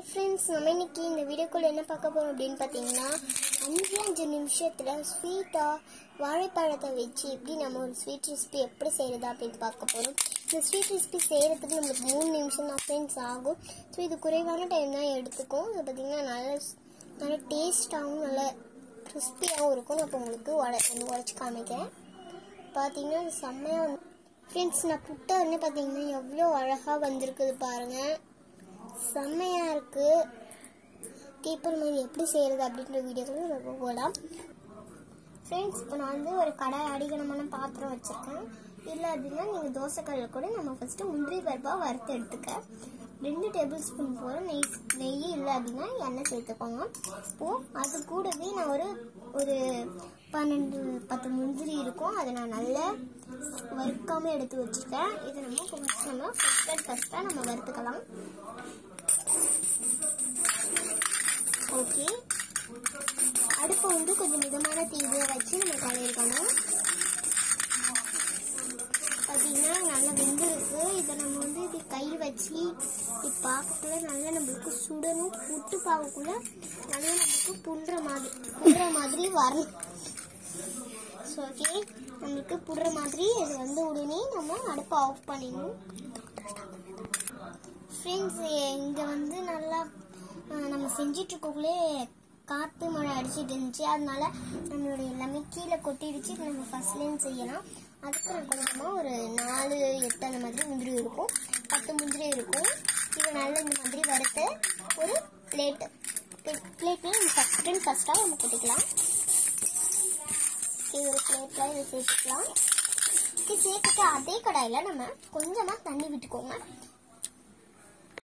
friends நம்ம இன்னைக்கு இந்த வீடியோக்குள்ள என்ன பார்க்க போறோம் அப்படின்னு பார்த்தீங்கன்னா அஞ்சு அஞ்சு நிமிஷத்துல ஸ்வீட்டா வாழைப்பழத்தை வச்சு எப்படி நம்ம ஒரு ஸ்வீட் ரெசிபி எப்படி செய்யறது அப்படின்னு பார்க்க போறோம் இந்த ஸ்வீட் ரெசிபி செய்யறதுக்கு நம்மளுக்கு மூணு நிமிஷம் தான் ஃப்ரெண்ட்ஸ் ஆகும் ஸோ இது குறைவான டைம் தான் எடுத்துக்கும் இது பார்த்தீங்கன்னா நல்ல நல்ல டேஸ்டாகவும் நல்ல கிறிஸ்பியாகவும் இருக்கும் நான் இப்போ உங்களுக்கு உட வந்து உடச்சி காமிக்கிறேன் பார்த்தீங்கன்னா இது செம்மையாக வந்து ஃப்ரெண்ட்ஸ் நான் புட்டை வந்து பார்த்தீங்கன்னா எவ்வளோ அழகாக வந்திருக்குது பாருங்கள் செம்மையாக இருக்குது டீப்பர் மாதிரி எப்படி செய்கிறது அப்படின்ற வீடியோக்கள் நம்ம போகலாம் ஃப்ரெண்ட்ஸ் இப்போ நான் வந்து ஒரு கடை அடிக்கணமான பாத்திரம் வச்சுருக்கேன் இல்லை அப்படின்னா நீங்கள் தோசைக்கல்ல கூட நம்ம ஃபஸ்ட்டு முந்திரி பருப்பாக வறுத்து எடுத்துக்க ரெண்டு டேபிள் ஸ்பூன் போல் நெய் நெய் இல்லை அப்படின்னா எண்ணெய் சேர்த்துக்கோங்க இப்போது அது கூடவே நான் ஒரு ஒரு பன்னெண்டு பத்து முந்திரி இருக்கும் அதை நான் நல்லா வறுக்காமல் எடுத்து வச்சுருக்கேன் இதை நம்ம ஃபஸ்ட் நம்ம ஃபஸ்ட் ஃபஸ்ட்டாக நம்ம வறுத்துக்கலாம் ஓகே அடுப்பை வந்து கொஞ்சம் மிதமான தீவிர வச்சு நம்ம கலரிக்கணும் பார்த்தீங்கன்னா நல்லா வெந்திருக்கு இதை நம்ம வந்து இது கை வச்சு இது பார்க்கக்குள்ள நல்லா நம்மளுக்கு சுடணும் புட்டு பார்க்கக்குள்ள நல்லா நம்மளுக்கு புண்ற மாதிரி புண்ற மாதிரி வரணும் ஓகே நம்மளுக்கு புடுற மாதிரி இது வந்து உடனே நம்ம அடுப்பை ஆஃப் பண்ணிடணும் ஃப்ரெண்ட்ஸ் இங்கே வந்து நல்லா அஹ், நம்ம செஞ்சிட்டு இருக்கக்குள்ளே காற்று மழை அடிச்சிட்டு இருந்துச்சு அதனால நம்மளோட எல்லாமே கீழே கொட்டிடுச்சு இது நம்ம ஃபர்ஸ்ட்லேயும் செய்யலாம் அதுக்கு நான் கொஞ்சமாக ஒரு நாலு எட்டு அந்த மாதிரி முந்திரி இருக்கும் பத்து முந்திரி இருக்கும் இது நல்லா இந்த மாதிரி வறுத்து ஒரு பிளேட்டு பிளேட்டில் நம்ம ஃபஸ்ட் அண்ட் ஃபஸ்ட்டாக நம்ம கொட்டிக்கலாம் இது ஒரு பிளேட்டில் இதை சேர்த்துக்கலாம் இது சேர்த்துட்டு அதே கடாயில் நம்ம கொஞ்சமாக தண்ணி விட்டுக்கோங்க